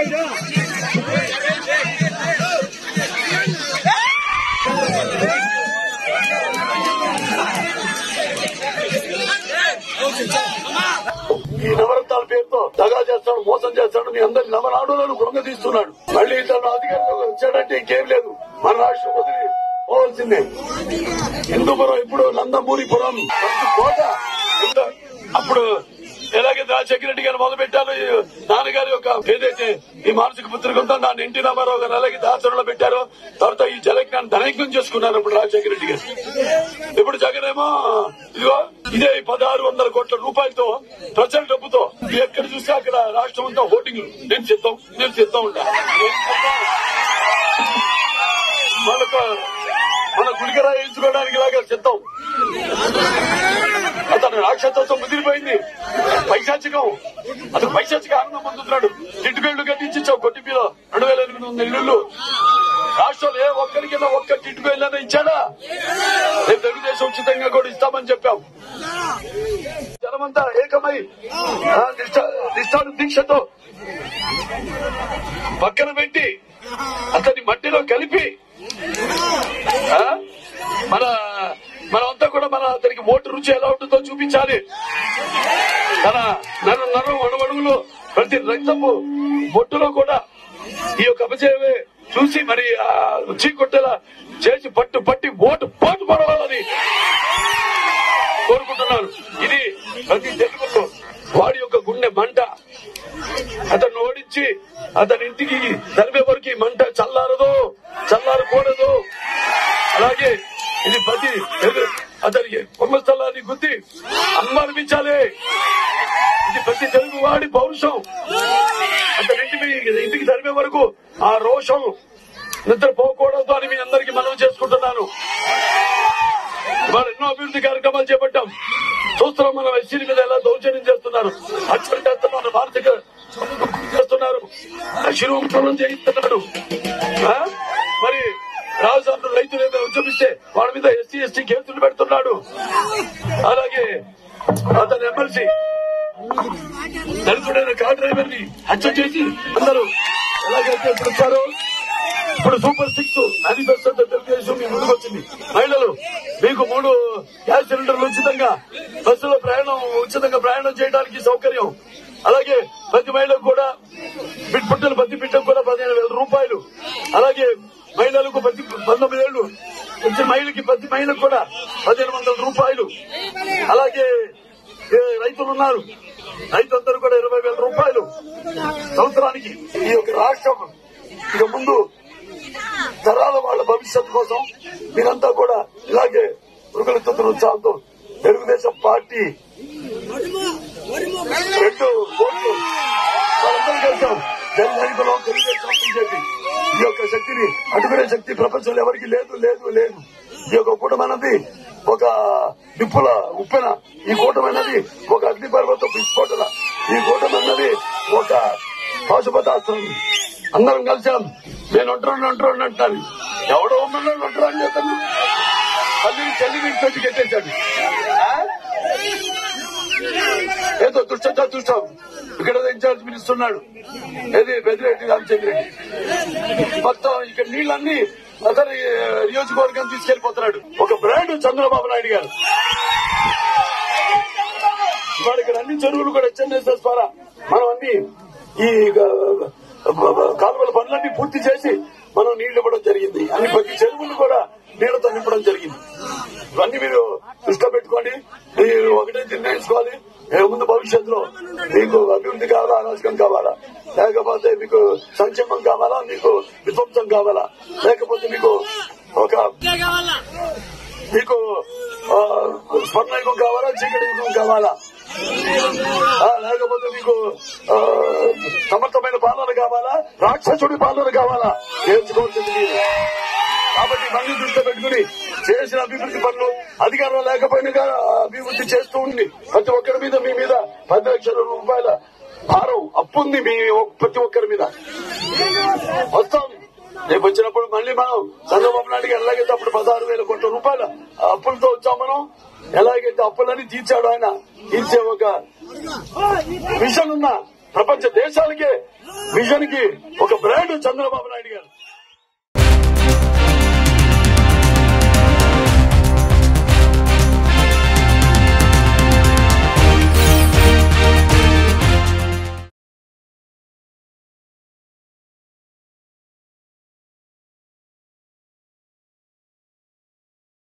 ఈ నవరత్నాల పేరుతో దగా చేస్తాడు మోసం చేస్తాడు మీ అందరి నవనాడులను కృంగతీస్తున్నాడు మళ్ళీ తన అధికారంలో వచ్చాడంటే ఇంకేం లేదు మన రాష్ట్రం వదిలి పోవాల్సిందే హిందూపురం ఇప్పుడు నందమూరిపురం మంచి కోట ఇంత- అప్పుడు ఎలాగైతే రాజశేఖర రెడ్డి గారు మొదలు పెట్టారు ఈ నాన్నగారి యొక్క ఏదైతే ఈ మానసిక పుత్రిక ఉందో దాన్ని ఎన్టీ రామారావు గారు ఎలాగైతే ఆచరణలో పెట్టారో తర్వాత ఈ జలజ్ఞాన్ని ధనయజ్ఞం చేసుకున్నారు ఇప్పుడు రాజశేఖర రెడ్డి గారు ఇప్పుడు జగన్ ఏమో ఇదిగో ఇదే పదహారు వందల కోట్ల రూపాయలతో ప్రజల డబ్బుతో ఎక్కడ చూస్తే అక్కడ రాష్ట్రం అంతా ఓటింగ్ నేను సిద్ధం నేను సిద్ధం ఉంటా మనకు మన గుడికరా వేయించుకోవడానికి లాగా సిద్ధం అతను రాక్షసత్వం ముదిరిపోయింది పైశాచికం అతను పైశాచిక ఆనందం పొందుతున్నాడు టిట్టుగళ్ళు కట్టించావు కొట్టిపీలో రెండు వేల ఎనిమిది వందల ఇల్లు రాష్ట్రంలో ఏ ఒక్కరికి ఒక్క టిట్టుకు వెళ్ళినా ఇచ్చాడా రేపు తెలుగుదేశం ఉచితంగా కూడా ఇస్తామని చెప్పాం జనమంతా ఏకమై ఆ, నిష్ఠ- నిష్ఠాను దీక్షతో పక్కన పెట్టి అతని మట్టిలో కలిపి ఆ, మన మనమంతా కూడా మన అతనికి ఓటు రుచి ఎలా ఉంటుందో చూపించాలి తన నన్ను నన్ను అణువణువులు ప్రతి రక్తపు బొట్టులో కూడా ఈ యొక్క అపజయమే చూసి మరి ఆ రుచి కొట్టేలా చేసి పట్టు పట్టి ఓటు పోటు పడవాలని కోరుకుంటున్నాను ఇది ప్రతి తెలుగు వాడి యొక్క గుండె మంట అతన్ని ఓడించి అతని ఇంటికి తరిమే వరకు ఈ మంట చల్లారదు చల్లారకూడదు అలాగే ఇది ప్రతి తెలుగు- అతనికి కుంభస్థలాన్ని గుద్ది అమ్మనిపించాలి ఇది ప్రతి తెలుగు వాడి పౌరుషం అతని ఇంటికి ఇంటికి తరిమే వరకు ఆ రోషం నిద్రపోకూడదు అని మీ అందరికీ మనవి చేసుకుంటున్నాను ఇవాళ ఎన్నో అభివృద్ధి కార్యక్రమాలు చేపట్టాం చూస్తున్నాం మనం ఎస్సీల మీద ఎలా దౌర్జన్యం చేస్తున్నారు హత్యలు చేస్తున్నారు మానసిక చేస్తున్నారు శిరువులను చేయిస్తున్నారు ఆ? మరి రాజధాని రైతులు ఏదైనా ఉద్యమిస్తే వాళ్ళ మీద ఎస్సీ ఎస్టీ కేసులు పెడుతున్నాడు అలాగే అతను ఎమ్మెల్సీ దళితుడైన కార్ డ్రైవర్ ని హత్య చేసి అందరూ ఎలాగైతే ఇప్పుడు వచ్చారో ఇప్పుడు సూపర్ సిక్స్ మేనిఫెస్టోతో తెలుగుదేశం మీ ముందుకు వచ్చింది మహిళలు మీకు మూడు గ్యాస్ సిలిండర్లు ఉచితంగా బస్సులో ప్రయాణం ఉచితంగా ప్రయాణం చేయడానికి సౌకర్యం అలాగే ప్రతి మహిళకు కూడా బిడ్ పుట్టిన ప్రతి బిడ్డకు కూడా పదిహేను వేల రూపాయలు అలాగే మహిళలకు ప్రతి పంతొమ్మిది ఏళ్లు ప్రతి మహిళకి ప్రతి మహిళకు కూడా పదిహేను వందల రూపాయలు అలాగే ఏ, రైతులు ఉన్నారు రైతులందరూ కూడా ఇరవై వేల రూపాయలు సంవత్సరానికి ఈ యొక్క రాష్ట్రం ఇక ముందు తరాల వాళ్ళ భవిష్యత్తు కోసం మీరంతా కూడా ఇలాగే పురుగులెత్తుతున్న ఉత్సాహంతో తెలుగుదేశం పార్టీ రెండు ఓట్లు వాళ్ళందరూ కలిసాం జనసైనికులు తెలుగుదేశం బీజేపీ ఈ యొక్క శక్తిని అడ్డుకునే శక్తి ప్రపంచంలో ఎవరికి లేదు లేదు లేదు ఈ యొక్క కూటమైనది ఒక నిప్పుల ఉప్పెన ఈ కూటమైనది ఒక అగ్ని పర్వత విస్ఫోటన ఈ కూటమైనది ఒక పాశుపతాస్త్రం అందరం కలిసాం నేను ఒంటరి ఒంటరి అంటాను ఎవడో ఉన్నాడు ఒంటరి అని చెప్తాను తల్లిని చెల్లిని పెట్టి కట్టేశాడు ఆ? ఏదో దుష్ట చతుష్టం ఇక్కడ ఇన్ఛార్జ్ పిలుస్తున్నాడు ఏది పెద్దిరెడ్డి రామచంద్ర రెడ్డి మొత్తం ఇక్కడ నీళ్ళన్నీ అతని నియోజకవర్గం తీసుకెళ్లిపోతున్నాడు ఒక బ్రాండ్ చంద్రబాబు నాయుడు గారు ఇవాళ ఇక్కడ అన్ని చెరువులు కూడా హెచ్ఎన్ఎస్ఎస్ ద్వారా మనం అన్ని ఈ గ- కాలువల పనులన్నీ పూర్తి చేసి మనం నీళ్లు ఇవ్వడం జరిగింది అన్ని ప్రతి చెరువులు కూడా నీళ్లతో నింపడం జరిగింది ఇవన్నీ మీరు దృష్టిలో పెట్టుకోండి మీరు ఒకటే నిర్ణయించుకోవాలి ఏ ముందు భవిష్యత్తులో మీకు అభివృద్ధి కావాలా అరాచకం కావాలా లేకపోతే మీకు సంక్షేమం కావాలా మీకు విధ్వంసం కావాలా లేకపోతే మీకు ఒక మీకు ఆ, స్వర్ణయుగం కావాలా చీకటి యుగం కావాలా ఆ, లేకపోతే మీకు ఆ, సమర్థమైన పాలన కావాలా రాక్షసుడి పాలన కావాలా నేర్చుకోవాల్సింది మీరు కాబట్టి మళ్ళీ దృష్టిలో పెట్టుకుని చేసిన అభివృద్ధి పనులు అధికారం లేకపోయినా గా- అభివృద్ధి చేస్తూ ఉండి ప్రతి ఒక్కరి మీద మీ మీద పది లక్షల రూపాయల భారం అప్పు ఉంది మీ ఒ- ప్రతి ఒక్కరి మీద వస్తాం రేపు వచ్చినప్పుడు మళ్ళీ మనం చంద్రబాబు నాయుడు గారు ఎలాగైతే అప్పుడు పదహారు వేల కోట్ల రూపాయల అప్పులతో వచ్చాం మనం ఎలాగైతే అప్పులన్నీ తీర్చాడు ఆయన తీర్చే ఒక విషన్ ఉన్న ప్రపంచ దేశాలకే విజన్ కి ఒక బ్రాండ్ చంద్రబాబు నాయుడు గారు